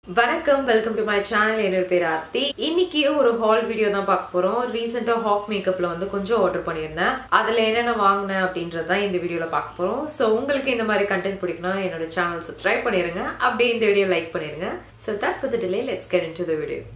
வணக்கம் welcome to my channel என்னோட பேர் ஆர்த்தி இன்னைக்கு ஒரு ஹால் வீடியோ தான் பார்க்க போறோம் ரீசெண்டா ஹாக் மேக்கப்ல வந்து கொஞ்சம் ஆர்டர் பண்ணியிருந்தேன் அதுல என்னென்ன வாங்கினேன் அப்படின்றது தான் இந்த வீடியோல பார்க்க போறோம் ஸோ உங்களுக்கு இந்த மாதிரி கண்டென்ட் பிடிக்கணும் என்னோட சேனல் சப்ஸ்கிரைப் பண்ணிருங்க அப்படியே இந்த வீடியோ லைக் பண்ணிருங்க so that for the delay let's get into the video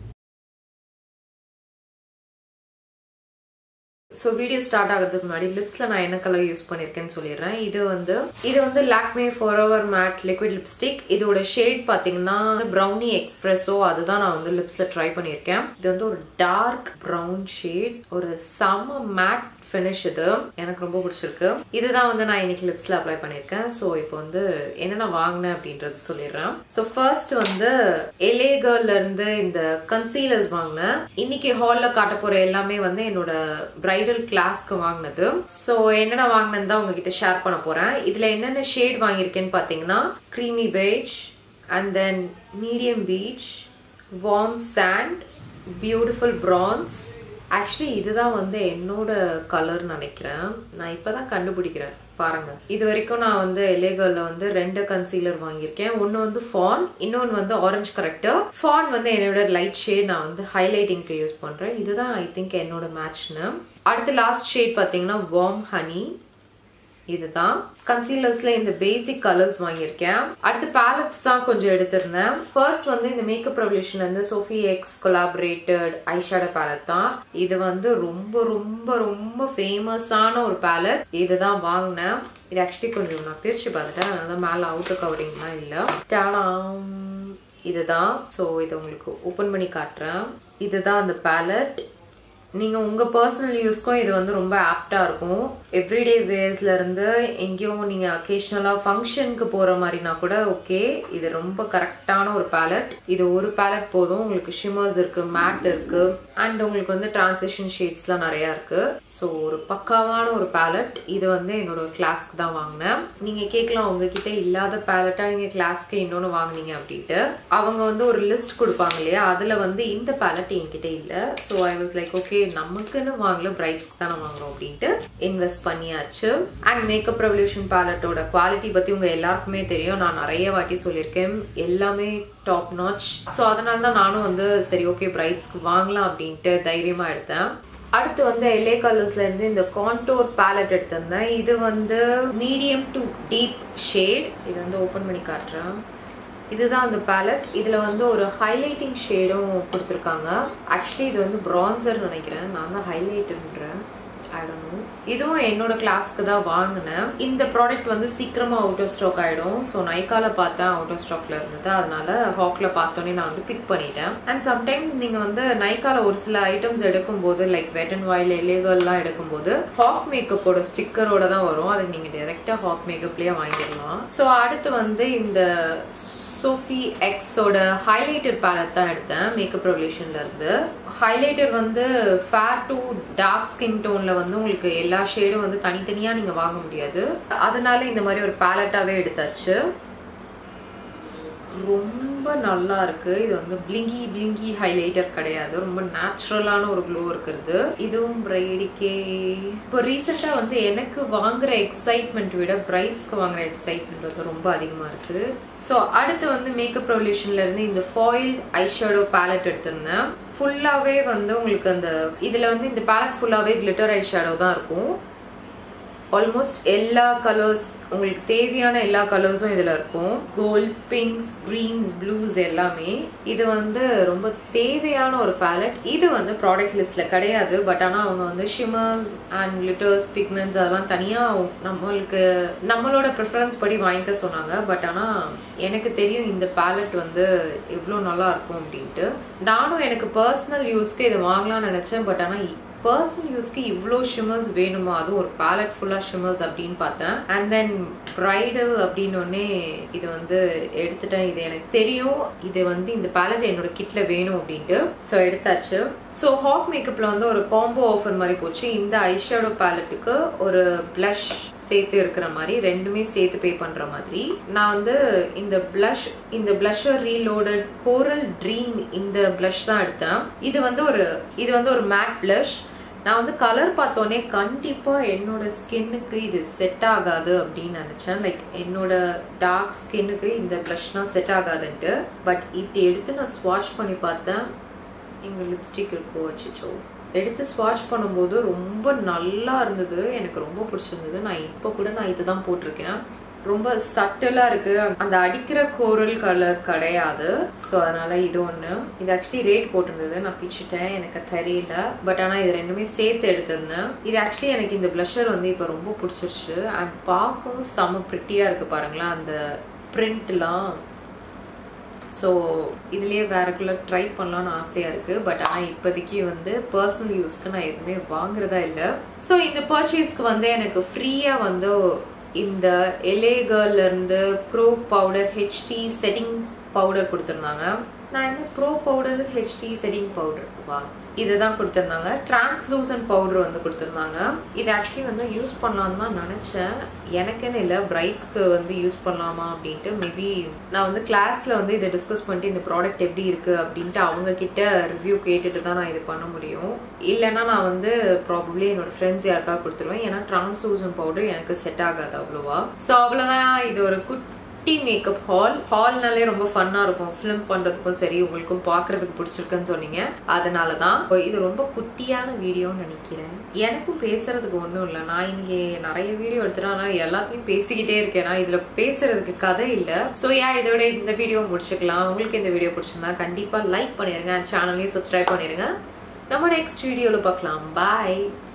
so video start ஆகிறதுக்கு முன்னாடி லிப்ஸில் நான் என்ன கலர் யூஸ் பண்ணியிருக்கேன்னு சொல்லிடுறேன் இது வந்து இது வந்து Lakme for our matte liquid lipstick இதோட ஷேட் பார்த்தீங்கன்னா ப்ரௌனி எக்ஸ்பிரஸோ அதுதான் நான் வந்து லிப்ஸில் ட்ரை பண்ணியிருக்கேன் இது வந்து ஒரு டார்க் ப்ரௌன் ஷேட் ஒரு செம மேட் ஃபினிஷ் இது எனக்கு ரொம்ப பிடிச்சிருக்கு இதுதான் வந்து நான் இன்னைக்கு லிப்ஸில் அப்ளை பண்ணியிருக்கேன் ஸோ இப்போ வந்து என்னென்ன வாங்கினேன் அப்படின்றது சொல்லிடுறேன் ஸோ ஃபர்ஸ்ட் வந்து எலேகர்ல இருந்து இந்த கன்சீலர்ஸ் வாங்கினேன் இன்னைக்கு ஹாலில் காட்ட போற எல்லாமே வந்து என்னோட பிரைடல் கிளாஸ்க்கு வாங்கினது ஸோ என்னென்ன வாங்கினது தான் உங்ககிட்ட ஷேர் பண்ண போறேன் இதுல என்னென்ன ஷேட் வாங்கியிருக்கேன்னு பார்த்தீங்கன்னா creamy beige and then medium peach warm sand beautiful bronze actually இதுதான் வந்து என்னோட கலர் நினைக்கிறேன் நான் இப்பதான் கண்டுபிடிக்கிறேன் பாருங்க இது வரைக்கும் நான் வந்து எலேகர்ல வந்து ரெண்டு கன்சீலர் வாங்கியிருக்கேன் ஒன்னு வந்து ஃபான் இன்னொன்னு வந்து ஆரஞ்சு கரெக்டர் ஃபான் வந்து என்னோட லைட் ஷேட் நான் வந்து ஹைலைட்டிங்க்கு யூஸ் பண்றேன் இதுதான் ஐ திங்க் என்னோட மேட்ச்னு அடுத்து லாஸ்ட் ஷேட் பார்த்தீங்கன்னா வார்ம் ஹனி இதுதான் கன்சீலர்ஸ்ல இந்த பேசிக் கலர்ஸ் வாங்கியிருக்கேன் அடுத்து பேலட்ஸ் தான் கொஞ்சம் எடுத்திருந்தேன் ஃபர்ஸ்ட் வந்து இந்த மேக்கப் ரெவல்யூஷன்ல இருந்து Sophie X collaborated eyeshadow palette தான் இது வந்து ரொம்ப ரொம்ப ரொம்ப ஃபேமஸான ஒரு பேலட் இதுதான் வாங்கினேன் இது ஆக்சுவலி கொஞ்சம் நான் பிரிச்சு பார்த்துட்டேன் அதனால மேலே அவுட்டர் கவரிங்லாம் இல்லை டேடாம் இதுதான் ஸோ இதை உங்களுக்கு ஓப்பன் பண்ணி காட்டுறேன் இதுதான் அந்த பேலட் நீங்கள் உங்கள் பர்சனல் யூஸ்க்கும் இது வந்து ரொம்ப ஆப்டாக இருக்கும் எவ்ரிடே வேர்ஸ்ல இருந்து எங்கேயும் நீங்கள் அக்கேஷ்னலாக ஃபங்க்ஷனுக்கு போகிற மாதிரினா கூட ஓகே இது ரொம்ப கரெக்டான ஒரு பேலட் இது ஒரு பேலட் போதும் உங்களுக்கு ஷிமர்ஸ் இருக்கு மேட் இருக்கு அண்ட் உங்களுக்கு வந்து டிரான்சிஷன் ஷேட்ஸ்லாம் நிறையா இருக்கு ஸோ ஒரு பக்காவான ஒரு பேலட் இது வந்து என்னோட கிளாஸ்க்கு தான் வாங்கினேன் நீங்கள் கேட்கலாம் உங்ககிட்ட இல்லாத பேலட்டாக நீங்கள் கிளாஸ்க்கு இன்னொன்று வாங்கினீங்க அப்படின்ட்டு அவங்க வந்து ஒரு லிஸ்ட் கொடுப்பாங்க இல்லையா அதில் வந்து இந்த பேலட் என்கிட்ட இல்லை so I was like okay நமக்குன்னு வாங்கல பிரைட்ஸ்க்கு தானே வாங்குறோம் அப்படின்ட்டு இன்வெஸ்ட் பண்ணியாச்சு அண்ட் மேக்கப் ரெவல்யூஷன் பேலட்டோட குவாலிட்டி பற்றி உங்கள் எல்லாருக்குமே தெரியும் நான் நிறைய வாட்டி சொல்லியிருக்கேன் எல்லாமே டாப் நாச் ஸோ அதனால தான் நானும் வந்து சரி ஓகே பிரைட்ஸ்க்கு வாங்கலாம் அப்படின்ட்டு தைரியமாக எடுத்தேன் அடுத்து வந்து எல்ஏ கலர்ஸ்ல இருந்து இந்த கான்டோர் பேலட் எடுத்திருந்தேன் இது வந்து மீடியம் டு டீப் ஷேட் இது வந்து ஓப்பன் பண்ணி காட்டுறேன் இதுதான் அந்த பேலட் இதில் வந்து ஒரு ஹைலைட்டிங் ஷேடும் கொடுத்துருக்காங்க ஆக்சுவலி இது வந்து ப்ரான்சர் நினைக்கிறேன் நான் தான் ஹைலைட்டுன்றேன் ஆயிடணும் இதுவும் என்னோட கிளாஸ்க்கு தான் வாங்கினேன் இந்த ப்ராடக்ட் வந்து சீக்கிரமாக அவுட் ஆஃப் ஸ்டாக் ஆகிடும் ஸோ நைக்கால பார்த்தேன் அவுட் ஆஃப் ஸ்டாக்ல இருந்தது அதனால ஹாக்ல பார்த்தோன்னே நான் வந்து பிக் பண்ணிட்டேன் அண்ட் சம்டைம்ஸ் நீங்கள் வந்து நைக்கால ஒரு சில ஐட்டம்ஸ் எடுக்கும்போது லைக் வெட் அண்ட் வாயில் எலேகர்லாம் எடுக்கும்போது ஹாக் மேக்கப்போட ஸ்டிக்கரோட தான் வரும் அது நீங்கள் டைரெக்டாக ஹாக் மேக்கப்லேயே வாங்கிடலாம் ஸோ அடுத்து வந்து இந்த சோஃபி எக்ஸோட ஹைலைட்டர் பேலட் தான் எடுத்தேன் மேக்கப் ரெவல்யூஷன்ல இருந்து ஹைலைட்டர் வந்து ஃபேர் டு டார்க் ஸ்கின் டோன்ல வந்து உங்களுக்கு எல்லா ஷேடும் வந்து தனித்தனியா நீங்க வாங்க முடியாது அதனால இந்த மாதிரி ஒரு பேலட்டாவே எடுத்தாச்சு ரொம்ப நல்லா இருக்கு இது வந்து பிளிங்கி பிளிங்கி ஹைலைட்டர் கிடையாது ரொம்ப நேச்சுரலான ஒரு க்ளோ இருக்கிறது இதுவும் பிரைடிக்கே இப்போ ரீசெண்டாக வந்து எனக்கு வாங்குற எக்ஸைட்மெண்ட் விட பிரைட்ஸ்க்கு வாங்குற எக்ஸைட்மெண்ட் வந்து ரொம்ப அதிகமாக இருக்கு ஸோ அடுத்து வந்து மேக்கப் ரெவல்யூஷன்ல இருந்து இந்த ஃபாயில் ஐஷேடோ பேலட் எடுத்திருந்தேன் ஃபுல்லாகவே வந்து உங்களுக்கு அந்த இதில் வந்து இந்த பேலட் ஃபுல்லாகவே கிளிட்டர் ஐஷேடோ தான் இருக்கும் ஆல்மோஸ்ட் எல்லா கலர்ஸ் உங்களுக்கு தேவையான எல்லா கலர்ஸும் இதில் இருக்கும் கோல்ட் பிங்க்ஸ் க்ரீன்ஸ் ப்ளூஸ் எல்லாமே இது வந்து ரொம்ப தேவையான ஒரு பேலட் இது வந்து ப்ராடக்ட் லிஸ்ட்டில் கிடையாது பட் ஆனால் அவங்க வந்து ஷிமர்ஸ் அண்ட் glitters பிக்மெண்ட்ஸ் அதெல்லாம் தனியாக நம்மளுக்கு நம்மளோட ப்ரிஃபரன்ஸ் படி வாங்கிக்க சொன்னாங்க பட் ஆனால் எனக்கு தெரியும் இந்த பேலட் வந்து எவ்வளோ நல்லா இருக்கும் அப்படின்ட்டு நானும் எனக்கு பர்சனல் யூஸ்க்கு இதை வாங்கலாம்னு நினச்சேன் பட் ஆனால் பர்சனல் யூஸ்க்கு இவ்வளோ ஷிமர்ஸ் வேணுமா அதுவும் ஒரு பேலட் ஃபுல்லாக ஷிமர்ஸ் அப்படின்னு பார்த்தேன் அண்ட் தென் ப்ரைடல் அப்படின்னொடனே இது வந்து எடுத்துட்டேன் இது எனக்கு தெரியும் இது வந்து இந்த பேலட் என்னோட கிட்ல வேணும் அப்படின்ட்டு ஸோ எடுத்தாச்சு ஸோ ஹாட் மேக்கப்பில் வந்து ஒரு காம்போ ஆஃபர் மாதிரி போச்சு இந்த ஐஷேடோ பேலட்டுக்கு ஒரு ப்ளஷ் சேர்த்து இருக்கிற மாதிரி ரெண்டுமே சேர்த்து பே பண்ற மாதிரி நான் வந்து இந்த பிளஷ் இந்த பிளஷர் ரீலோடட் கோரல் ட்ரீம் இந்த பிளஷ் தான் எடுத்தேன் இது வந்து ஒரு இது வந்து ஒரு மேட் பிளஷ் நான் வந்து கலர் பார்த்தோன்னே கண்டிப்பாக என்னோட ஸ்கின்னுக்கு இது செட் ஆகாது அப்படின்னு நினச்சேன் லைக் என்னோட டார்க் ஸ்கின்னுக்கு இந்த ப்ளஷ்லாம் செட் ஆகாதுன்ட்டு பட் இது எடுத்து நான் ஸ்வாஷ் பண்ணி பார்த்தேன் இங்கே லிப்ஸ்டிக் இருக்கோ வச்சுச்சோ எடுத்து ஸ்வாஷ் பண்ணும்போது ரொம்ப நல்லா இருந்தது எனக்கு ரொம்ப பிடிச்சிருந்தது நான் இப்போ கூட நான் இதுதான் போட்டிருக்கேன் ரொம்ப சட்டலா இருக்கு அந்த அடிக்கிற கோரல் கலர் கிடையாது ஸோ அதனால இது ஒன்று இது ஆக்சுவலி ரேட் போட்டிருந்தது நான் பிச்சுட்டேன் எனக்கு தெரியல பட் ஆனால் இது ரெண்டுமே சேர்த்து எடுத்திருந்தேன் இது ஆக்சுவலி எனக்கு இந்த ப்ளஷர் வந்து இப்போ ரொம்ப பிடிச்சிருச்சு அண்ட் பார்க்கவும் செம ப்ரிட்டியாக இருக்கு பாருங்களேன் அந்த பிரிண்ட்லாம் ஸோ இதுலேயே வேற கலர் ட்ரை பண்ணலாம்னு ஆசையாக இருக்குது பட் ஆனால் இப்போதைக்கு வந்து பர்சனல் யூஸ்க்கு நான் எதுவுமே வாங்குறதா இல்லை ஸோ இந்த பர்ச்சேஸ்க்கு வந்து எனக்கு ஃப்ரீயாக வந்து இந்த எலேகர்ல இருந்து pro powder HD setting powder கொடுத்துருந்தாங்க நான் என்ன pro powder HD setting powder வா இதுதான் கொடுத்துருந்தாங்க டிரான்ஸ்லூசன் பவுடர் வந்து கொடுத்துருந்தாங்க இது ஆக்சுவலி வந்து யூஸ் பண்ணலாம்னு தான் நினச்சேன் எனக்குன்னு இல்லை பிரைட்ஸ்க்கு வந்து யூஸ் பண்ணலாமா அப்படின்ட்டு மேபி நான் வந்து கிளாஸில் வந்து இதை டிஸ்கஸ் பண்ணிட்டு இந்த ப்ராடக்ட் எப்படி இருக்குது அப்படின்ட்டு அவங்க கிட்ட ரிவ்யூ கேட்டுட்டு தான் நான் இது பண்ண முடியும் இல்லைன்னா நான் வந்து ப்ராபப்ளி என்னோட ஃப்ரெண்ட்ஸ் யாருக்காக கொடுத்துருவேன் ஏன்னா டிரான்ஸ்லூசன் பவுடர் எனக்கு செட் ஆகாது அவ்வளோவா ஸோ அவ்வளோதான் இது ஒரு குட் குட்டி மேக்கப் ஹால் ஹால்னாலே ரொம்ப ஃபன்னாக இருக்கும் ஃபிலிம் பண்ணுறதுக்கும் சரி உங்களுக்கும் பார்க்குறதுக்கு பிடிச்சிருக்குன்னு சொன்னீங்க அதனால தான் இது ரொம்ப குட்டியான வீடியோன்னு நினைக்கிறேன் எனக்கும் பேசுறதுக்கு ஒன்றும் இல்லை நான் இன்னைக்கு நிறைய வீடியோ எடுத்துட்டேன் ஆனால் எல்லாத்தையும் பேசிக்கிட்டே இருக்கேன் நான் இதில் பேசுறதுக்கு கதை இல்லை ஸோ ஏன் இதோட இந்த வீடியோ முடிச்சுக்கலாம் உங்களுக்கு இந்த வீடியோ பிடிச்சிருந்தா கண்டிப்பாக லைக் பண்ணிடுங்க சேனலையும் சப்ஸ்கிரைப் பண்ணிடுங்க நம்ம நெக்ஸ்ட் வீடியோவில் பார்க்கலாம் பாய்